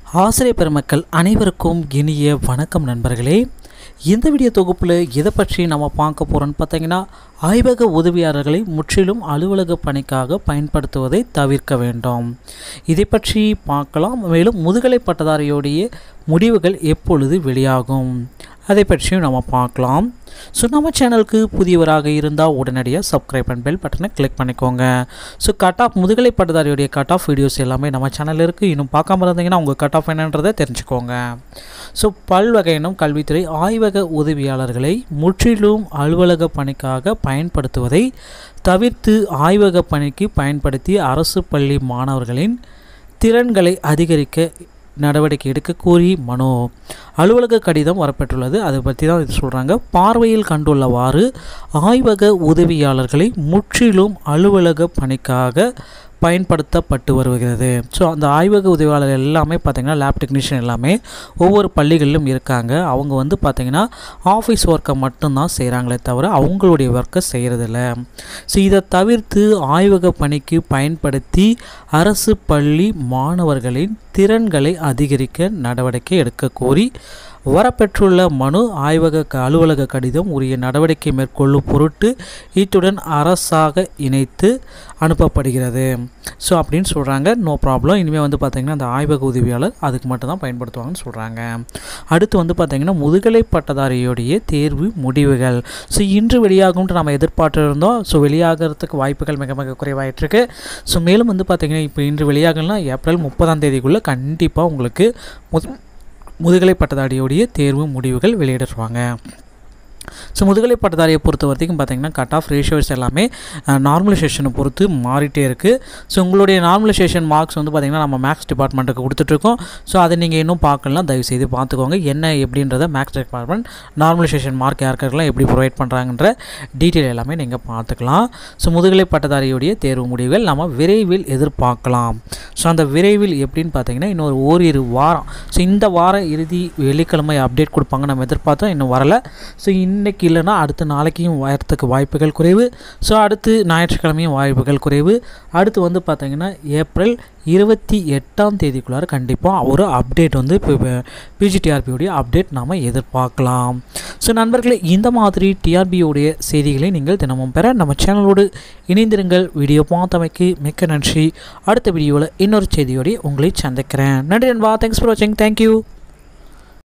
ஆசிரியர் பெருமக்கள் அனைவருக்கும் இனிய வணக்கம் நண்பர்களே இந்த வீடியோ தொகுப்பில் எதை பற்றி நம்ம பார்க்க போகிறோம்னு பார்த்தீங்கன்னா ஆய்வக உதவியாளர்களை முற்றிலும் அலுவலக பணிக்காக பயன்படுத்துவதை தவிர்க்க வேண்டும் இதை பற்றி பார்க்கலாம் மேலும் முதுகலை பட்டதாரியோடைய முடிவுகள் எப்பொழுது வெளியாகும் அதை பற்றியும் நம்ம பார்க்கலாம் ஸோ நம்ம சேனலுக்கு புதியவராக இருந்தால் உடனடியாக சப்ஸ்கிரைப் அண்ட் பெல் பட்டனை கிளிக் பண்ணிக்கோங்க ஸோ கட் ஆஃப் முதுகலை பட்டதாரியுடைய கட் ஆஃப் வீடியோஸ் எல்லாமே நம்ம சேனலில் இருக்குது இன்னும் பார்க்காம இருந்தீங்கன்னா உங்கள் கட் ஆஃப் என்னன்றதை தெரிஞ்சுக்கோங்க ஸோ பல்வகையினம் கல்வித்துறை ஆய்வக உதவியாளர்களை முற்றிலும் அலுவலக பணிக்காக பயன்படுத்துவதை தவிர்த்து ஆய்வக பணிக்கு பயன்படுத்தி அரசு பள்ளி மாணவர்களின் திறன்களை அதிகரிக்க நடவடிக்கை எடுக்க கோரி மனு அலுவலக கடிதம் வரப்பெற்றுள்ளது அதை பற்றி தான் இது சொல்கிறாங்க பார்வையில் கண்டுள்ளவாறு ஆய்வக உதவியாளர்களை முற்றிலும் அலுவலக பணிக்காக பயன்படுத்தப்பட்டு வருகிறது ஸோ அந்த ஆய்வக உதவியாளர் எல்லாமே பார்த்திங்கன்னா லேப் டெக்னீஷியன் எல்லாமே ஒவ்வொரு பள்ளிகளிலும் இருக்காங்க அவங்க வந்து பார்த்திங்கன்னா ஆஃபீஸ் ஒர்க்கை மட்டும்தான் செய்கிறாங்களே தவிர அவங்களுடைய ஒர்க்கை செய்கிறதில்ல ஸோ இதை தவிர்த்து ஆய்வக பணிக்கு பயன்படுத்தி அரசு பள்ளி மாணவர்களின் திறன்களை அதிகரிக்க நடவடிக்கை எடுக்க கோரி வரப்பெற்றுள்ள மனு ஆய்வக க- அலுவலக கடிதம் உரிய நடவடிக்கை மேற்கொள்ளும் பொருட்டு இத்துடன் அரசாக இணைத்து அனுப்பப்படுகிறது ஸோ அப்படின்னு சொல்கிறாங்க நோ ப்ராப்ளம் இனிமேல் வந்து பார்த்திங்கன்னா அந்த ஆய்வக உதவியாளர் அதுக்கு மட்டும் தான் பயன்படுத்துவாங்கன்னு சொல்கிறாங்க அடுத்து வந்து பார்த்திங்கன்னா முதுகலை பட்டதாரியுடைய தேர்வு முடிவுகள் ஸோ இன்று வெளியாகும்ட்டு நம்ம எதிர்பார்த்து இருந்தோம் ஸோ வெளியாகிறதுக்கு வாய்ப்புகள் மிக மிக குறைவாயிட்டிருக்கு ஸோ மேலும் வந்து பார்த்திங்கன்னா இப்போ இன்று வெளியாகலாம் ஏப்ரல் முப்பதாம் தேதிக்குள்ளே கண்டிப்பாக உங்களுக்கு முது முதுகலை பட்டதாரியுடைய தேர்வு முடிவுகள் வெளியிடுவாங்க ஸோ முதுகலை பட்டதாரியை பொறுத்த வரைக்கும் பார்த்தீங்கன்னா கட் ஆஃப் ரேஷியோஸ் எல்லாமே நார்மலைசேஷனை பொறுத்து மாறிட்டே இருக்குது ஸோ உங்களுடைய நார்மலைசேஷன் மார்க்ஸ் வந்து பார்த்திங்கன்னா நம்ம மேக்ஸ் டிபார்ட்மெண்ட்டுக்கு கொடுத்துட்ருக்கோம் ஸோ அதை நீங்கள் இன்னும் பார்க்கலாம் தயவு செய்து பார்த்துக்கோங்க என்ன எப்படின்றத மேக்ஸ் டிபார்ட்மெண்ட் நார்மலைசேஷன் மார்க் யாருக்கெல்லாம் எப்படி ப்ரொவைட் பண்ணுறாங்கன்ற டீட்டெயில் எல்லாமே நீங்கள் பார்த்துக்கலாம் ஸோ முதுகலை பட்டதாரியுடைய தேர்வு முடிவுகள் நம்ம விரைவில் எதிர்பார்க்கலாம் ஸோ அந்த விரைவில் எப்படின்னு பார்த்தீங்கன்னா இன்னொரு ஓரிரு வாரம் ஸோ இந்த வார இறுதி வெள்ளிக்கிழமை அப்டேட் கொடுப்பாங்க நம்ம எதிர்பார்த்தோம் இன்னும் வரல ஸோ இன்னைக்கு இல்லைன்னா அடுத்த நாளைக்கும் வரத்துக்கு வாய்ப்புகள் குறைவு ஸோ அடுத்து ஞாயிற்றுக்கிழமையும் வாய்ப்புகள் குறைவு அடுத்து வந்து பார்த்தீங்கன்னா ஏப்ரல் இருபத்தி எட்டாம் தேதிக்குள்ளார கண்டிப்பாக ஒரு அப்டேட் வந்து இப்போ பிஜிடிஆர்பியோடைய அப்டேட் நாம் எதிர்பார்க்கலாம் ஸோ நண்பர்களே இந்த மாதிரி டிஆர்பியோடைய செய்திகளை நீங்கள் தினமும் பெற நம்ம சேனலோடு இணைந்திருங்கள் வீடியோ பார்த்தமைக்கு மிக்க நன்றி அடுத்த வீடியோவில் இன்னொரு செய்தியோடைய உங்களை சந்திக்கிறேன் நன்றி நண்பா தேங்க்ஸ் ஃபார் வாட்சிங் தேங்க்யூ